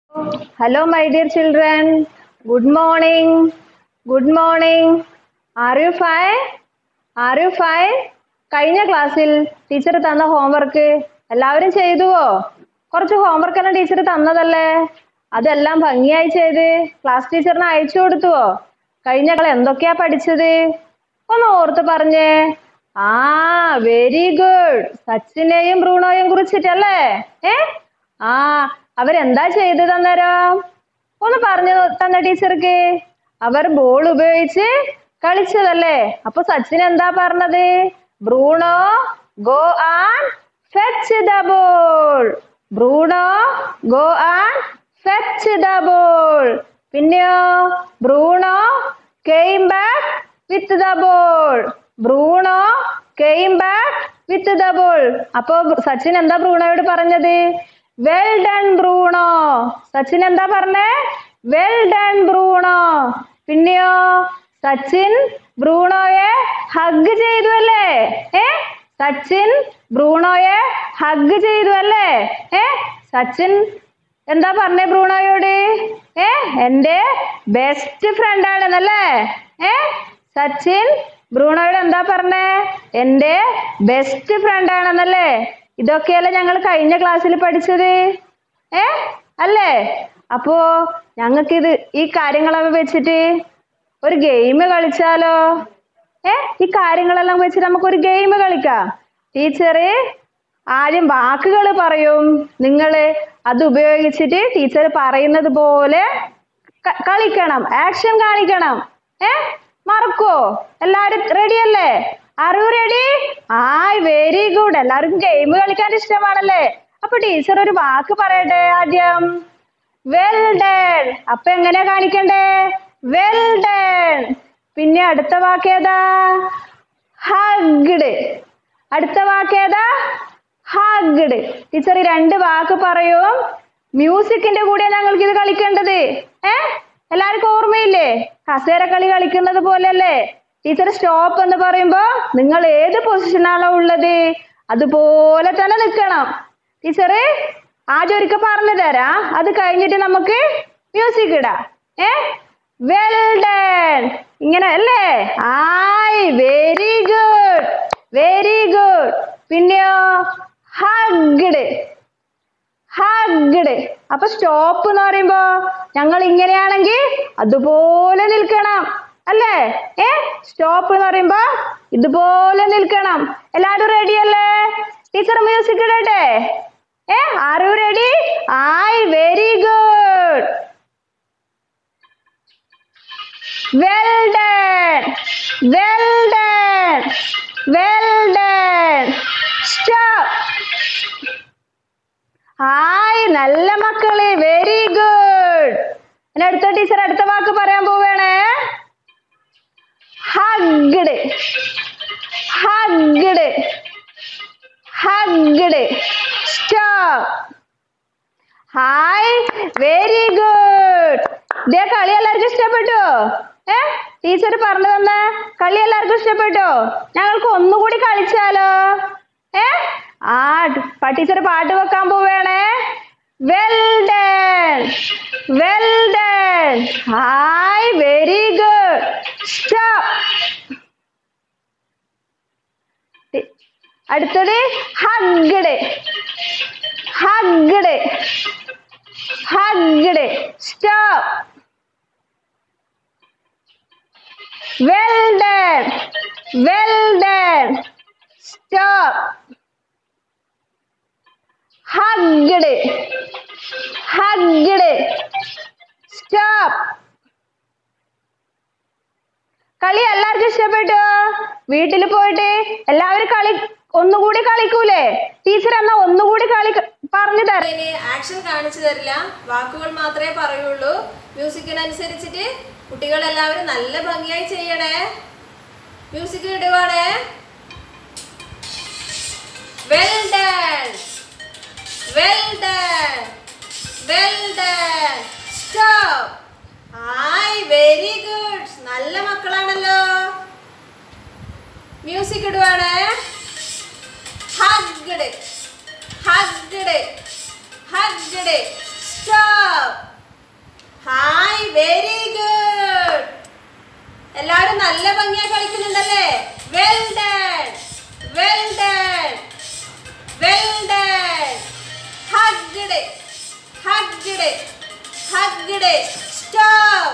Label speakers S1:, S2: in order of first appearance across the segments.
S1: Hello, my dear children. Good morning. Good morning. Are you fine? Are you fine? കഴിഞ്ഞ ക്ലാസ്സിൽ teacher തന്ന homework എല്ലാവരും ചെയ്തുവോ കുറച്ച് homework എല്ലാം ടീച്ചർ തന്നതല്ലേ അതെല്ലാം ഭംഗിയായി ചെയ്ത് ക്ലാസ് ടീച്ചറിന് അയച്ചു കൊടുത്തുവോ കഴിഞ്ഞ കള എന്തൊക്കെയാ പഠിച്ചത് ഒന്ന് ഓർത്ത് പറഞ്ഞേ ആ വെരി ഗുഡ് സച്ചിനെയും ബ്രൂണോയും കുറിച്ചിട്ടല്ലേ ഏ ആ അവരെന്താ ചെയ്തത് അന്നേരം ഒന്ന് പറഞ്ഞു തന്ന ടീച്ചർക്ക് അവർ ബോൾ ഉപയോഗിച്ച് കളിച്ചതല്ലേ അപ്പൊ സച്ചിൻ എന്താ പറഞ്ഞത് Bruno go and fetch the ball Bruno go and fetch the ball പിന്നെയോ Bruno came back with the ball Bruno came back with the ball അപ്പൊ സച്ചിൻ എന്താ ബ്രൂണോയോട് പറഞ്ഞത് വെൽ ഡൺ ബ്രൂണോ സച്ചിൻ എന്താ പറഞ്ഞേ വെൽ ഡൺ ബ്രൂണോ പിന്നെയോ സച്ചിൻ ബ്രൂണോയെ ഹഗ് ചെയ്തു അല്ലേ ഏ സച്ചിൻ ബ്രൂണോയെ ഹഗ് ചെയ്തു അല്ലേ ഏ സച്ചിൻ എന്താ പറഞ്ഞേ ബ്രൂണോയോട് ഏ എന്റെ ബെസ്റ്റ് ഫ്രണ്ട് ആണെന്നല്ലേ ഏ സച്ചിൻ ബ്രൂണോയോട് എന്താ പറഞ്ഞേ എന്റെ ബെസ്റ്റ് ഫ്രണ്ട് ആണെന്നല്ലേ ഇതൊക്കെയല്ലേ ഞങ്ങൾ കഴിഞ്ഞ ക്ലാസ്സിൽ പഠിച്ചത് ഏ അല്ലേ അപ്പോ ഞങ്ങൾക്കിത് ഈ കാര്യങ്ങളൊക്കെ വെച്ചിട്ട് ഒരു ഗെയിം കളിച്ചാലോ ഏ ഈ കാര്യങ്ങളെല്ലാം വെച്ചിട്ട് നമുക്കൊരു ഗെയിം കളിക്കാം ടീച്ചറ് ആദ്യം വാക്കുകൾ പറയും നിങ്ങൾ അത് ഉപയോഗിച്ചിട്ട് ടീച്ചർ പറയുന്നത് പോലെ ക- കളിക്കണം ആക്ഷൻ കാണിക്കണം ഏ മറക്കോ എല്ലാരും റെഡി അല്ലേ അറിവ് റെഡി ആയ് വെരി ഗുഡ് എല്ലാവർക്കും ഗെയിം കളിക്കാൻ ഇഷ്ടമാണല്ലേ അപ്പൊ ടീച്ചർ ഒരു വാക്ക് പറയട്ടെ ആദ്യം വെൽ ഡൺ അപ്പൊ എങ്ങനെയാ കാണിക്കണ്ടേ വെൽ ഡൺ പിന്നെ അടുത്ത വാക്ക് ഏതാ ഹഗ്ഡ് അടുത്ത വാക്ക് ഏതാ ഹഗ്ഡ് ടീച്ചർ ഈ രണ്ട് വാക്ക് പറയും മ്യൂസിക്കിന്റെ കൂടെ ഞങ്ങൾക്ക് ഇത് കളിക്കേണ്ടത് ഏ എല്ലാവർക്കും ഓർമ്മയില്ലേ കസേര കളി കളിക്കുന്നത് പോലെയല്ലേ ടീച്ചർ സ്റ്റോപ്പ് എന്ന് പറയുമ്പോ നിങ്ങൾ ഏത് പൊസിഷനാണോ ഉള്ളത് അതുപോലെ തന്നെ നിൽക്കണം ടീച്ചർ ആദ്യം ഒരിക്കൽ പറഞ്ഞു തരാം അത് കഴിഞ്ഞിട്ട് നമുക്ക് മ്യൂസിക് ഇടാം ഏ വെൽ ഡൺ ഇങ്ങനെ അല്ലേ ആയ് വെരി ഗുഡ് വെരി ഗുഡ് പിന്നെയോ ഹഗ്ഡ് ഹഗ്ഡ് അപ്പൊ സ്റ്റോപ്പ് എന്ന് പറയുമ്പോ ഞങ്ങൾ ഇങ്ങനെയാണെങ്കിൽ അതുപോലെ നിൽക്കണം അല്ലേ ഏ സ്റ്റോപ്പ് എന്ന് പറയുമ്പോ ഇതുപോലെ നിൽക്കണം എല്ലാവരും റെഡി അല്ലേ ടീച്ചർ മ്യൂസിക് ഇടട്ടെ ഏ ആർ യു റെഡി ആയ് very good well done well done well done stop hi നല്ല മക്കള് വെരി ഗുഡ് ഇനി അടുത്ത ടീച്ചർ അടുത്ത വാക്ക് പറയാൻ പോവുകയാണേ hugged hugged hugged stop hi very good ഇതേ കളി എല്ലാവർക്കും ഇഷ്ടപ്പെട്ടോ ഏ ടീച്ചർ പറഞ്ഞു തന്ന കളി എല്ലാവർക്കും ഇഷ്ടപ്പെട്ടോ ഞങ്ങൾക്ക് ഒന്നുകൂടി കളിച്ചാലോ ഏ ആ ടീച്ചർ പാട്ട് വെക്കാൻ പോവുകയാണേ well done well done hi very good stop അടുത്തത് hugged hugged hugged stop well done well done stop hugged hugged stop കളി എല്ലാവർക്കും ഇഷ്ടപ്പെട്ടോ വീട്ടിൽ പോയിട്ട് എല്ലാവരും കളി ഒന്നുകൂടി കളിക്കൂലേ ടീച്ചർ എന്നാ ഒന്നുകൂടി കളി പറഞ്ഞു തരാം
S2: ഇനി ആക്ഷൻ കാണിച്ചു തരില്ല വാക്കുകൾ മാത്രമേ പറയുള്ളൂ മ്യൂസിക്കിനനുസരിച്ചിട്ട് കുട്ടികൾ എല്ലാവരും നല്ല ഭംഗിയായി ചെയ്യണേ മ്യൂസിക് ഇടുവാണേ well done well done well done stop hi very good നല്ല മക്കളാണല്ലോ മ്യൂസിക് ഇടുവാണേ hugged hugged hugged stop very good എല്ലാവരും നല്ല ഭംഗിയായി കളിക്കുന്നുണ്ടല്ലേ well done well done well done hugged hugged hugged stop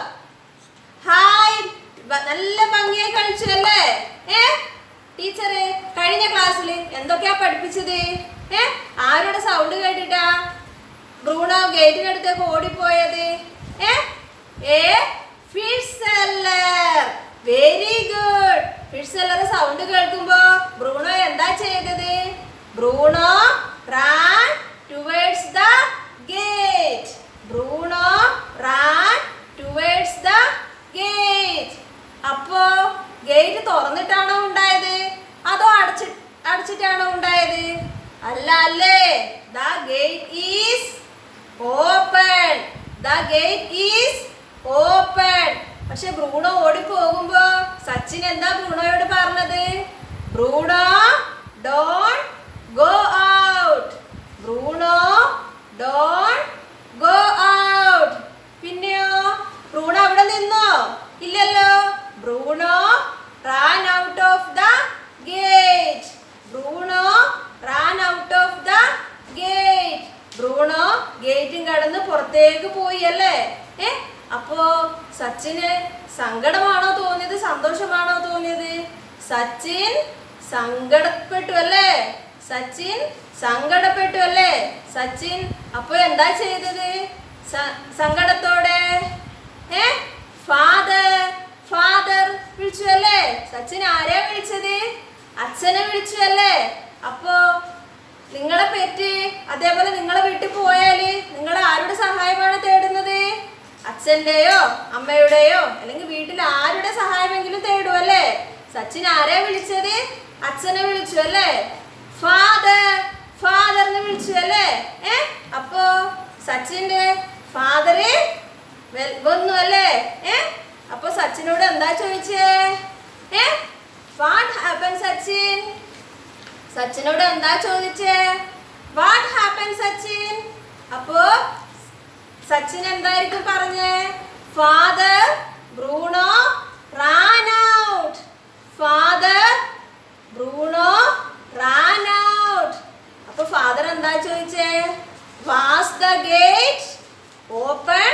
S2: hi ബ- നല്ല ഭംഗിയായി കളിച്ചു അല്ലേ ഏ ടീച്ചറ് കഴിഞ്ഞ ക്ലാസ്സിൽ എന്തൊക്കെയാ പഠിപ്പിച്ചത് ഏ ആരുടെ സൗണ്ട് കേട്ടിട്ടാ ബ്രൂണോ ഗേറ്റിനടുത്തേക്ക് ഓടിപ്പോയത് uh a fish seller very good fish seller sound കേൾക്കുമ്പോ ബ്രൂണോ എന്താ ചെയ്തത് Bruno ran towards the gate Bruno ran towards the gate അപ്പോ ഗേറ്റ് തുറന്നിട്ടാണോ ഉണ്ടായത് അതോ അടച്ചി അടച്ചിട്ടാണോ ഉണ്ടായത് അല്ല അല്ലേ the gate is open the gate is open പക്ഷെ ബ്രൂണോ ഓടി പോകുമ്പോ സച്ചിൻ എന്താ ബ്രൂണോയോട് പറഞ്ഞത് Bruno don't go out Bruno don't go out പിന്നെയോ ബ്രൂണോ അവിടെ നിന്നോ ഇല്ലല്ലോ Bruno ran out of the gate Bruno ran out of the gate Bruno ഗേറ്റും കടന്ന് പുറത്തേക്ക് പോയി അല്ലേ ഏ അപ്പോ സച്ചിന് സങ്കടമാണോ തോന്നിയത് സന്തോഷമാണോ തോന്നിയത് സച്ചിൻ സങ്കടപ്പെട്ടു അല്ലേ സച്ചിൻ സങ്കടപ്പെട്ടു അല്ലേ സച്ചിൻ അപ്പൊ എന്താ ചെയ്തത് സ- സങ്കടത്തോടെ ഏ ഫാദർ ഫാദർ വിളിച്ചു അല്ലേ സച്ചിൻ ആരെയാ വിളിച്ചത് അച്ഛനെ വിളിച്ചു അല്ലേ അപ്പോ നിങ്ങളെ പെറ്റ് അതേപോലെ നിങ്ങളെ വീട്ടിൽ പോയാല് നിങ്ങൾ ആരുടെ സഹായമാണ് തേടുന്നത് അച്ഛന്റെയോ അമ്മയുടെയോ അല്ലെങ്കിൽ വീട്ടിൽ ആരുടെ സഹായമെങ്കിലും തേടും അല്ലേ സച്ചിൻ ആരെയാ വിളിച്ചത് അച്ഛനെ വിളിച്ചു അല്ലേ ഫാദർ ഫാദറിനെ വിളിച്ചു അല്ലേ ഏ അപ്പോ സച്ചിന്റെ ഫാദറ് വന്നു അല്ലേ ഏ അപ്പൊ സച്ചിനോട് എന്താ ചോദിച്ചേ ഏ വാട്ട് ഹാപ്പൻ സച്ചിൻ സച്ചിനോട് എന്താ ചോദിച്ചേ വാട്ട് ഹാപ്പൻ സച്ചിൻ അപ്പോ സച്ചിൻ എന്തായിരിക്കും പറഞ്ഞേ father Bruno ran out father Bruno ran out അപ്പൊ ഫാദർ എന്താ ചോദിച്ചേ was the gate open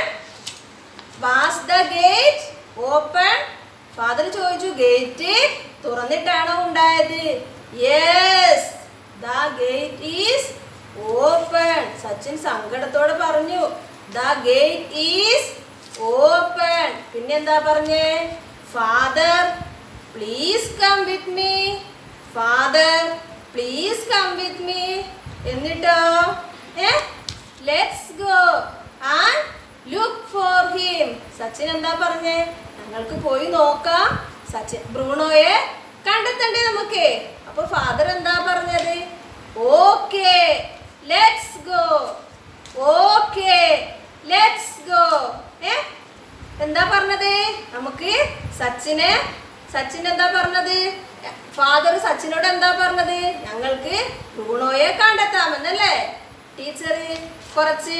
S2: was the gate open father ചോദിച്ചു ഗേറ്റ് തുറന്നിട്ടാണോ ഉണ്ടായത് yes the gate is open Sachin സങ്കടത്തോടെ പറഞ്ഞു ദ ഗേറ്റ് ഈസ് ഓപ്പൺ പിന്നെന്താ പറഞ്ഞേ father please come with me father please come with me എന്നിട്ടോ uh let's go and look for him Sachin എന്താ പറഞ്ഞേ ഞങ്ങൾക്ക് പോയി നോക്കാം സച്ചിൻ ബ്രൂണോയെ കണ്ടെത്തണ്ടേ നമുക്ക് അപ്പൊ ഫാദർ എന്താ പറഞ്ഞത് okay let's go okay let's go ഏ എന്താ പറഞ്ഞത് നമുക്ക് സച്ചിനെ സച്ചിൻ എന്താ പറഞ്ഞത് ഫാദർ സച്ചിനോട് എന്താ പറഞ്ഞത് ഞങ്ങൾക്ക് ബ്രൂണോയെ കണ്ടെത്താമെന്നല്ലേ ടീച്ചർ കുറച്ച്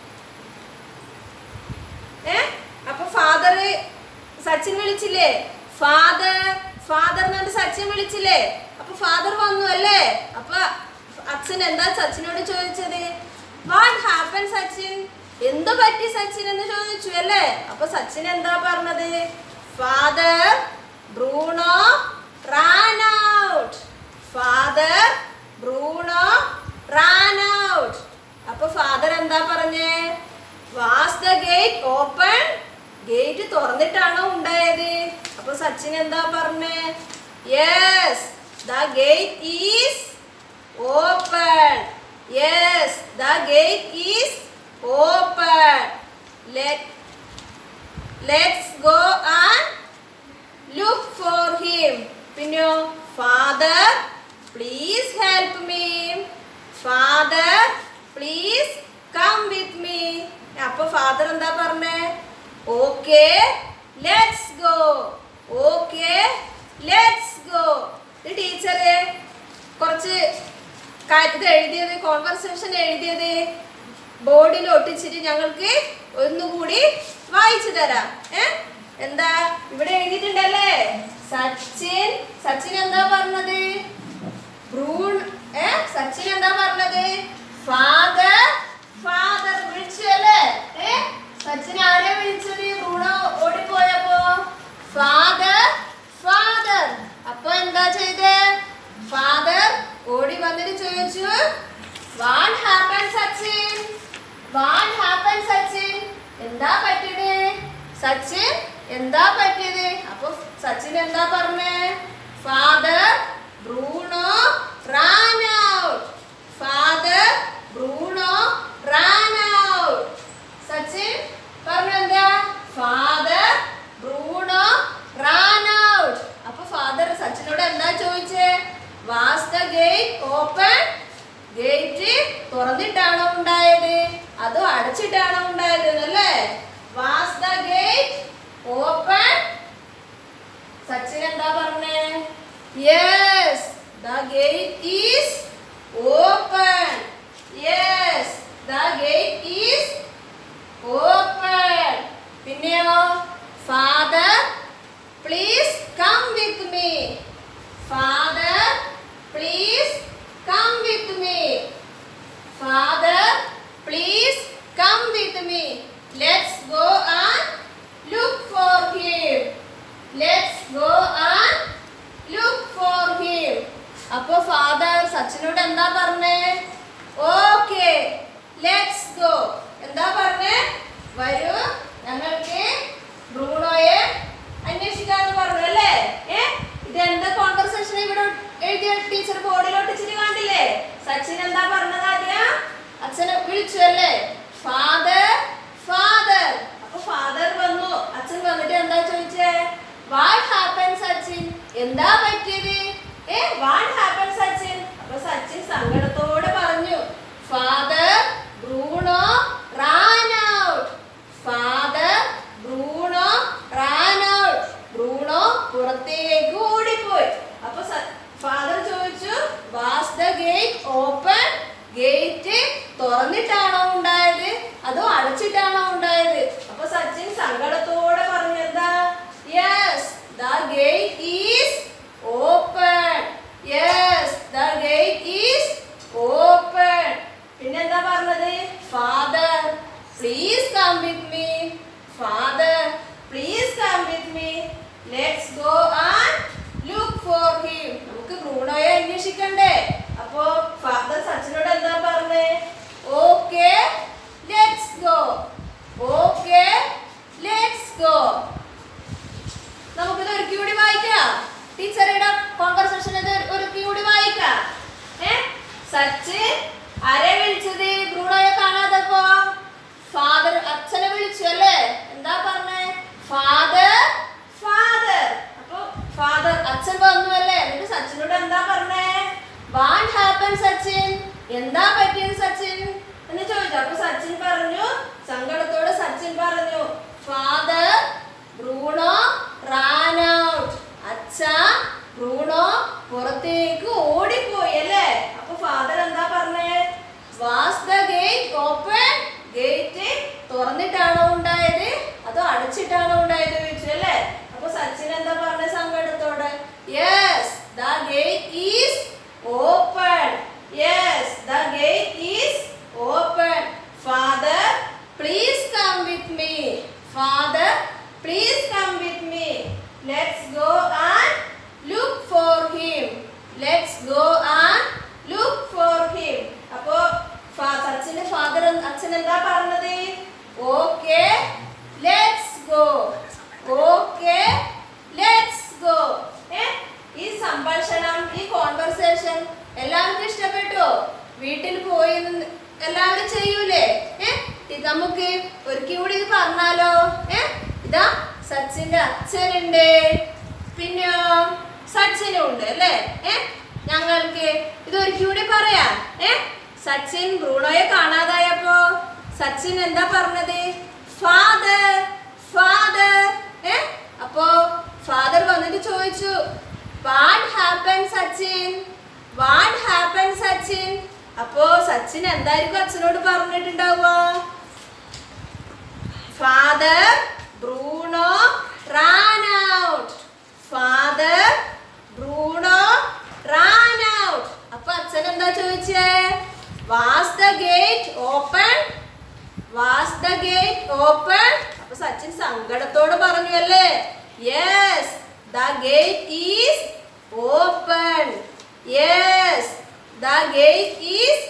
S2: ഏ അപ്പൊ ഫാദർ സച്ചിൻ വിളിച്ചില്ലേ ഫാദർ ഫാദർ എന്നിട്ട് സച്ചിൻ വിളിച്ചില്ലേ അപ്പൊ ഫാദർ വന്നു അല്ലേ അപ്പൊ അച്ഛൻ എന്താ സച്ചിനോട് ചോദിച്ചത് വാട്ട് ഹാപ്പൻ സച്ചിൻ എന്തു പറ്റി സച്ചിൻ എന്ന് ചോദിച്ചു അല്ലേ അപ്പൊ സച്ചിൻ എന്താ പറഞ്ഞത് father Bruno ran out father Bruno ran out അപ്പൊ ഫാദർ എന്താ പറഞ്ഞേ was the gate open gate തുറന്നിട്ടാണോ ഉണ്ടായത് അപ്പൊ സച്ചിൻ എന്താ പറഞ്ഞേ yes the gate is open yes the gate is open let's go and look for him പിന്നെയോ father please help me father please come with me അപ്പൊ father എന്താ പറഞ്ഞേ okay let's go okay let's go ഇത് teacher കുറച്ച് കാ- ഇത് എഴുതിയത് conversation എഴുതിയത് ബോർഡിൽ ഒട്ടിച്ചിട്ട് ഞങ്ങൾക്ക് ഒന്നുകൂടി വായിച്ചു തരാം ഏ എന്താ ഇവിടെ എഴുതിയിട്ടുണ്ടല്ലേ സച്ചിൻ സച്ചിൻ എന്താ പറഞ്ഞത് ബ്രൂൺ ഏ സച്ചിൻ എന്താ പറഞ്ഞത് ഫാദർ ഫാദർ വിളിച്ചു അല്ലേ ഏ സച്ചിൻ ആരെ വിളിച്ചത് ബ്രൂണോ ഓടിപ്പോയപ്പോ ഫാദർ ഫാദർ അപ്പൊ എന്താ ചെയ്തേ ഫാദർ ഓടി വന്നിട്ട് ചോദിച്ചു what happen Sachin what happen Sachin എന്താ പറ്റിയത് സച്ചിൻ എന്താ പറ്റിയത് അപ്പൊ സച്ചിൻ എന്താ പറഞ്ഞേ father Bruno ran out father Bruno ran out Sachin പറഞ്ഞു എന്താ ഫാദർ ബ്രൂണോ റാൻ ഔട്ട് അപ്പൊ ഫാദർ സച്ചിനോട് എന്താ ചോദിച്ചേ was the gate open gate തുറന്നിട്ടാണോ ഉണ്ടായത് അതോ അടച്ചിട്ടാണോ ഉണ്ടായത് എന്നല്ലേ was the gate open Sachin എന്താ പറഞ്ഞേ yes the gate is open yes the gate is open പിന്നെയോ father please come with me father please come with me father please come with me let's go and look for him let's go and look for him അപ്പൊ father സച്ചിനോട് എന്താ പറഞ്ഞേ okay let's go എന്താ പറഞ്ഞേ വരൂ ഞങ്ങൾക്ക് ബ്രൂണോയെ അന്വേഷിക്കാന്ന് പറഞ്ഞു അല്ലേ ഏ ഇത് എന്താ കോൺവെർസേഷൻ ഇവിടെ എഴുതിയ ടീച്ചർ ബോർഡിൽ ഒട്ടിച്ചിട്ട് കണ്ടില്ലേ സച്ചിൻ എന്താ പറഞ്ഞത് ആദ്യം അച്ഛനെ വിളിച്ചു അല്ലേ ഫാദർ ഫാദർ അപ്പൊ ഫാദർ വന്നു അച്ഛൻ വന്നിട്ട് എന്താ ചോദിച്ചേ വാട്ട് ഹാപ്പൻ സച്ചിൻ എന്താ പറ്റിയത് ഏ വാട്ട് ഹാപ്പൻ സച്ചിൻ അപ്പൊ സച്ചിൻ സങ്കടത്തോടെ പറഞ്ഞു father Bruno ran out father Bruno ran out Bruno പുറത്തേക്ക് ഓടിപ്പോയി അപ്പൊ ഫാദർ ചോദിച്ചു was the gate open gate തുറന്നിട്ടാണോ ഉണ്ടായത് അതോ അടച്ചിട്ടാണോ ഉണ്ടായത് അപ്പൊ സച്ചിൻ സങ്കടത്തോടെ പറഞ്ഞു എന്താ yes the gate is open yes the gate is open പിന്നെന്താ പറഞ്ഞത് father please come with me father please come with me let's go and look for him നമുക്ക് ബ്രൂണോയെ അന്വേഷിക്കണ്ടേ അപ്പോ ഫാദർ സച്ചിനോട് എന്താ പറഞ്ഞേ okay let's go okay let's go നമുക്കിത് ഒരുക്കി കൂടി വായിക്കാം ടീച്ചറുടെ കോൺവെർസേഷൻ ഇത് ഒരുക്കി കൂടി വായിക്കാം ഏ സച്ചിൻ ആരെ വിളിച്ചത് ബ്രൂണോയെ കാണാതപ്പോ ഫാദർ അച്ഛനെ വിളിച്ചു അല്ലേ എന്താ പറഞ്ഞേ ഫാദർ ഫാദർ അപ്പൊ ഫാദർ അച്ഛൻ വന്നു അല്ലേ എന്നിട്ട് സച്ചിനോട് എന്താ പറഞ്ഞേ വാട്ട് ഹാപ്പൻ സച്ചിൻ എന്താ പറ്റിയത് സച്ചിൻ എന്ന് ചോദിച്ചു അപ്പൊ സച്ചിൻ പറഞ്ഞു സങ്കടത്തോടെ സച്ചിൻ പറഞ്ഞു ഫാദർ ബ്രൂണോ റാൻ ഔട്ട് അച്ഛ ബ്രൂണോ പുറത്തേക്ക് ഓടിപ്പോയി അല്ലേ അപ്പൊ ഫാദർ എന്താ പറഞ്ഞേ was the gate open gate തുറന്നിട്ടാണോ ഉണ്ടായത് അതോ അടച്ചിട്ടാണോ ഉണ്ടായത് ചോദിച്ചു അല്ലേ അപ്പൊ സച്ചിൻ എന്താ പറഞ്ഞ സങ്കടത്തോടെ yes the gate is open yes the gate is open father please come with me father please come with me let's go and look for him let's go and look for him അപ്പോ ഫാ- സച്ചിന്റെ father അച്ഛൻ എന്താ പറഞ്ഞത് okay let's go okay let's go ഈ സംഭാഷണം ഈ conversation എല്ലാവർക്കും ഇഷ്ടപ്പെട്ടോ വീട്ടിൽ പോയി നിന്ന് എല്ലാവരും ചെയ്യൂലേ ഏ ഇത് നമുക്ക് ഒരിക്കൽ കൂടി ഇത് പറഞ്ഞാലോ ഏ ഇതാ സച്ചിന്റെ അച്ഛനുണ്ട് പിന്നെയോ സച്ചിനും ഉണ്ട് അല്ലേ ഏ ഞങ്ങൾക്ക് ഇത് ഒരിക്കൽ കൂടി പറയാം ഏ സച്ചിൻ ബ്രൂണോയെ കാണാതായപ്പോ സച്ചിൻ എന്താ പറഞ്ഞത് ഫാദർ ഫാദർ ഏ അപ്പോ ഫാദർ വന്നിട്ട് ചോദിച്ചു what happen Sachin what happen Sachin അപ്പോ സച്ചിൻ എന്തായിരിക്കും അച്ഛനോട് പറഞ്ഞിട്ടുണ്ടാവുക father Bruno ran out father Bruno ran out അപ്പൊ അച്ഛൻ എന്താ ചോദിച്ചേ was the gate open was the gate open അപ്പൊ സച്ചിൻ സങ്കടത്തോട് പറഞ്ഞു അല്ലേ yes the gate is open yes the gate is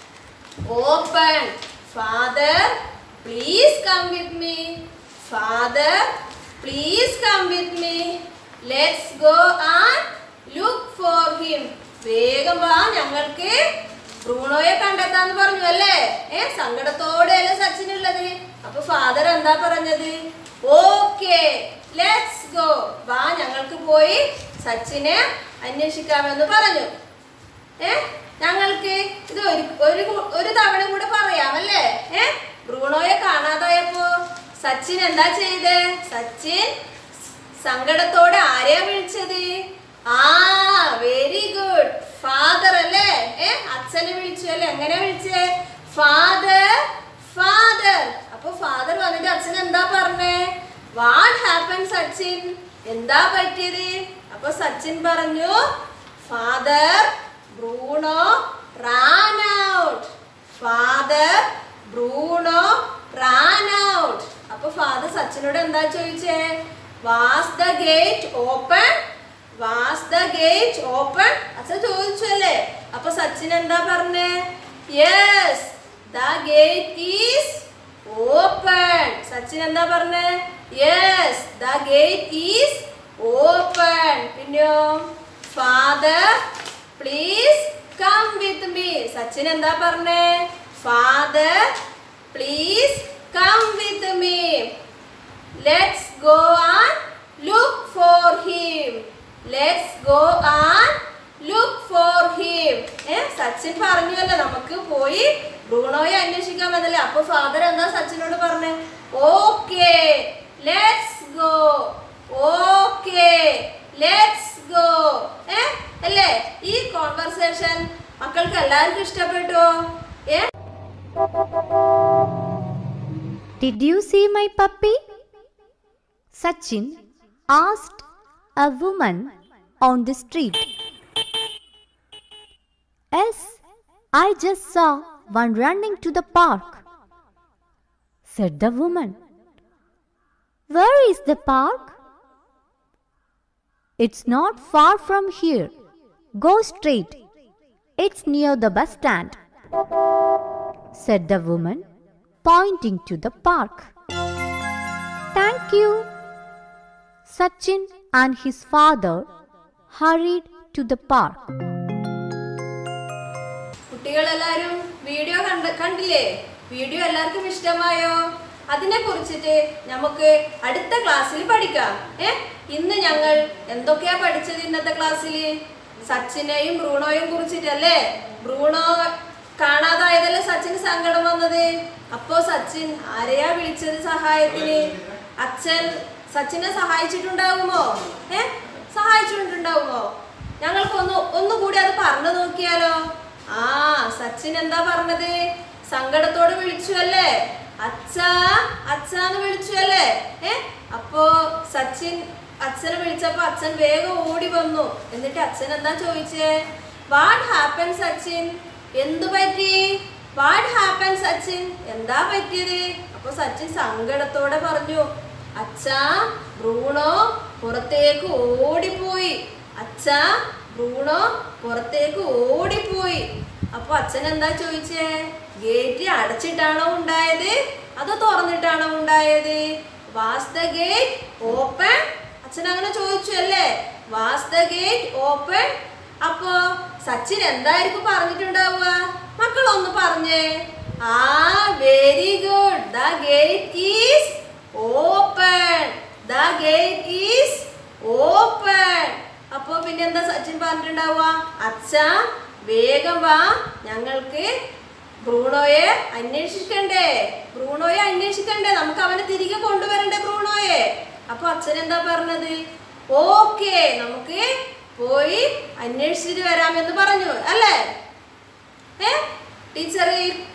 S2: open father please come with me father please come with me let's go and look for him വേഗം വാ ഞങ്ങൾക്ക് ബ്രൂണോയെ കണ്ടെത്താന്ന് പറഞ്ഞു അല്ലേ ഏ സങ്കടത്തോടെയല്ലേ സച്ചിനുള്ളത് അപ്പൊ ഫാദർ എന്താ പറഞ്ഞത് ഓക്കെ ലെറ്റ്സ് ഗോ വാ ഞങ്ങൾക്ക് പോയി സച്ചിനെ അന്വേഷിക്കാമെന്ന് പറഞ്ഞു ഏ ഞങ്ങൾക്ക് ഇത് ഒരു ഒരു കു- ഒരു തവണ കൂടെ പറയാം അല്ലേ ഏ ബ്രൂണോയെ കാണാതായപ്പോ സച്ചിൻ എന്താ ചെയ്തേ സച്ചിൻ സങ്കടത്തോടെ ആരെയാ വിളിച്ചത് ആ വെരി ഗുഡ് ഫാദർ അല്ലേ ഏ അച്ഛനെ വിളിച്ചു അല്ലേ എങ്ങനെ വിളിച്ചേ ഫാദർ ഫാദർ അപ്പൊ ഫാദർ വന്നിട്ട് അച്ഛൻ എന്താ പറഞ്ഞേ വാട്ട് ഹാപ്പൻ സച്ചിൻ എന്താ പറ്റിയത് അപ്പൊ സച്ചിൻ പറഞ്ഞു father Bruno ran out father Bruno ran out അപ്പൊ ഫാദർ സച്ചിനോട് എന്താ ചോദിച്ചേ was the gate open was the gate open അച്ഛൻ ചോദിച്ചു അല്ലേ അപ്പൊ സച്ചിൻ എന്താ പറഞ്ഞേ yes the gate is open Sachin എന്താ പറഞ്ഞേ yes the gate is open പിന്നെയോ father please come with me Sachin എന്താ പറഞ്ഞേ father please come with me let's go and look for him let's go and look for him ഏ സച്ചിൻ പറഞ്ഞല്ലോ നമുക്ക് പോയി ബ്രൂണോയെ അന്വേഷിക്കാമെന്നല്ലേ അപ്പൊ ഫാദർ എന്താ സച്ചിനോട് പറഞ്ഞേ okay let's go okay let's go ഏ അല്ലേ ഈ കോൺവെർസേഷൻ മക്കൾക്ക് എല്ലാവർക്കും ഇഷ്ടപ്പെട്ടോ ഏ
S3: Did you see my puppy? Sachin asked a woman on the street. Yes, I just saw one running to the park, said the woman. Where is the park? It's not far from here. Go straight. It's near the bus stand, said the woman, pointing to the park. Thank you. Sachin and his father hurried to the park.
S2: കുട്ടികളെല്ലാരും video കണ്ട കണ്ടില്ലേ video എല്ലാവർക്കും ഇഷ്ടമായോ അതിനെ കുറിച്ചിട്ട് നമുക്ക് അടുത്ത ക്ലാസ്സിൽ പഠിക്കാം ഏ ഇന്ന് ഞങ്ങൾ എന്തൊക്കെയാ പഠിച്ചത് ഇന്നത്തെ ക്ലാസ്സിൽ സച്ചിനെയും ബ്രൂണോയും കുറിച്ചിട്ടല്ലേ ബ്രൂണോ കാണാതായതല്ലേ സച്ചിന് സങ്കടം വന്നത് അപ്പോ സച്ചിൻ ആരെയാ വിളിച്ചത് സഹായത്തിന് അച്ഛൻ സച്ചിനെ സഹായിച്ചിട്ടുണ്ടാകുമോ ഏ സഹായിച്ചിട്ടുണ്ടാകുമോ ഞങ്ങൾക്ക് ഒന്ന് ഒന്നുകൂടി അത് പറഞ്ഞു നോക്കിയാലോ ആ സച്ചിൻ എന്താ പറഞ്ഞത് സങ്കടത്തോട് വിളിച്ചു അല്ലേ അച്ഛാ അച്ഛാന്ന് വിളിച്ചു അല്ലേ ഏ അപ്പോ സച്ചിൻ അച്ഛനെ വിളിച്ചപ്പോ അച്ഛൻ വേഗം ഓടി വന്നു എന്നിട്ട് അച്ഛൻ എന്താ ചോദിച്ചേ വാട്ട് ഹാപ്പൻ സച്ചിൻ എന്തു പറ്റി വാട്ട് ഹാപ്പൻ സച്ചിൻ എന്താ പറ്റിയത് അപ്പൊ സച്ചിൻ സങ്കടത്തോടെ പറഞ്ഞു അച്ഛാ ബ്രൂണോ പുറത്തേക്ക് ഓടിപ്പോയി അച്ഛാ ബ്രൂണോ പുറത്തേക്ക് ഓടിപ്പോയി അപ്പൊ അച്ഛൻ എന്താ ചോദിച്ചേ ഗേറ്റ് അടച്ചിട്ടാണോ ഉണ്ടായത് അതോ തുറന്നിട്ടാണോ ഉണ്ടായത് വാസ് ദ ഗേറ്റ് ഓപ്പൺ അച്ഛൻ അങ്ങനെ ചോദിച്ചു അല്ലേ വാസ് ദ ഗേറ്റ് ഓപ്പൺ അപ്പോ സച്ചിൻ എന്തായിരിക്കും പറഞ്ഞിട്ടുണ്ടാവുക മക്കളൊന്ന് പറഞ്ഞേ ആ very good the gate is open the gate is open അപ്പോ പിന്നെ എന്താ സച്ചിൻ പറഞ്ഞിട്ടുണ്ടാവുക അച്ഛ വേഗം വാ ഞങ്ങൾക്ക് ബ്രൂണോയെ അന്വേഷിക്കണ്ടേ ബ്രൂണോയെ അന്വേഷിക്കണ്ടേ നമുക്ക് അവനെ തിരികെ കൊണ്ടുവരണ്ടേ ബ്രൂണോയെ അപ്പൊ അച്ഛൻ എന്താ പറഞ്ഞത് ഓക്കെ നമുക്ക് പോയി അന്വേഷിച്ചിട്ട് വരാമെന്ന് പറഞ്ഞു അല്ലേ ഏ ടീച്ചർ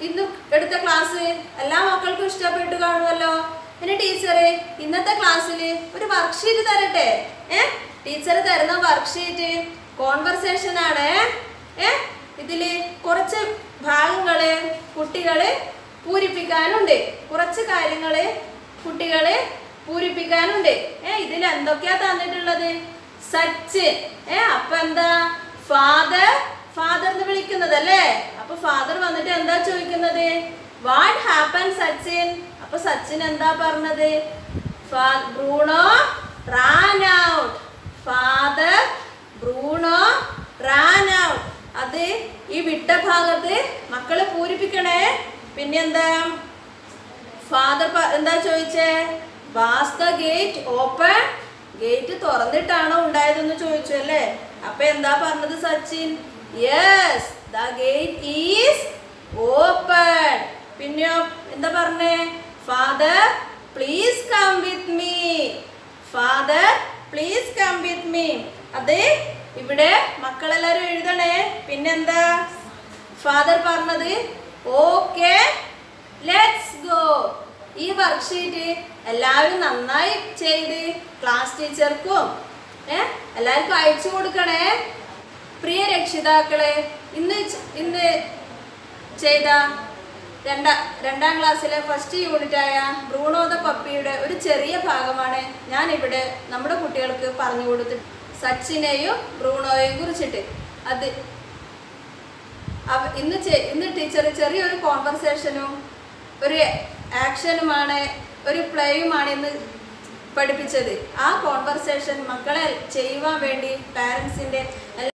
S2: ഇന്ന് എടുത്ത ക്ലാസ് എല്ലാ മക്കൾക്കും ഇഷ്ടപ്പെട്ടു കാണുമല്ലോ പിന്നെ ടീച്ചറെ ഇന്നത്തെ ക്ലാസ്സിൽ ഒരു വർക്ക്ഷീറ്റ് തരട്ടെ ഏ ടീച്ചർ തരുന്ന വർക്ക്ഷീറ്റ് കോൺവെർസേഷൻ ആണ് ഏ ഇതില് കുറച്ച് ഭാഗങ്ങള് കുട്ടികള് പൂരിപ്പിക്കാനുണ്ട് കുറച്ച് കാര്യങ്ങള് കുട്ടികള് പൂരിപ്പിക്കാനുണ്ട് ഏ ഇതിൽ എന്തൊക്കെയാ തന്നിട്ടുള്ളത് സച്ച് ഏ അപ്പൊ എന്താ ഫാദർ ഫാദർ എന്ന് വിളിക്കുന്നത് അല്ലേ അപ്പൊ ഫാദർ വന്നിട്ട് എന്താ ചോദിക്കുന്നത് വാട്ട് ഹാപ്പൻ സച്ചിൻ അപ്പൊ സച്ചിൻ എന്താ പറഞ്ഞത് ഫാ- Bruno ran out father Bruno ran out അത് ഈ വിട്ട ഭാഗത്ത് മക്കള് പൂരിപ്പിക്കണേ പിന്നെന്താ ഫാദർ എന്താ ചോദിച്ചേ was the gate open gate തുറന്നിട്ടാണോ ഉണ്ടായതെന്ന് ചോദിച്ചു അല്ലേ അപ്പൊ എന്താ പറഞ്ഞത് Sachin yes the gate is open പിന്നെയോ എന്താ പറഞ്ഞേ father please come with me father please come with me അതെ ഇവിടെ മക്കളെല്ലാരും എഴുതണേ പിന്നെന്താ ഫാദർ പറഞ്ഞത് ഓക്കെ ലെറ്റ്സ് ഗോ ഈ വർക്ക്ഷീറ്റ് എല്ലാവരും നന്നായി ചെയ്ത് ക്ലാസ് ടീച്ചർക്കും ഏ എല്ലാവർക്കും അയച്ചു കൊടുക്കണേ പ്രിയ രക്ഷിതാക്കളെ ഇന്ന് ച- ഇന്ന് ചെയ്ത രണ്ടാ രണ്ടാം ക്ലാസ്സിലെ ഫസ്റ്റ് യൂണിറ്റ് ആയ ബ്രൂണോ ദ പപ്പിയുടെ ഒരു ചെറിയ ഭാഗമാണ് ഞാൻ ഇവിടെ നമ്മുടെ കുട്ടികൾക്ക് പറഞ്ഞു കൊടുത്ത് സച്ചിനെയും ബ്രൂണോയെയും കുറിച്ചിട്ട് അത് അവ ഇന്ന് ചെ- ഇന്ന് ടീച്ചർ ചെറിയൊരു കോൺവെർസേഷനും ഒരു ആക്ഷനുമാണ് ഒരു പ്ലേയുമാണ് ഇന്ന് പഠിപ്പിച്ചത് ആ കോൺവെർസേഷൻ മക്കളെ ചെയ്യുവാൻ വേണ്ടി പാരൻസിൻ്റെ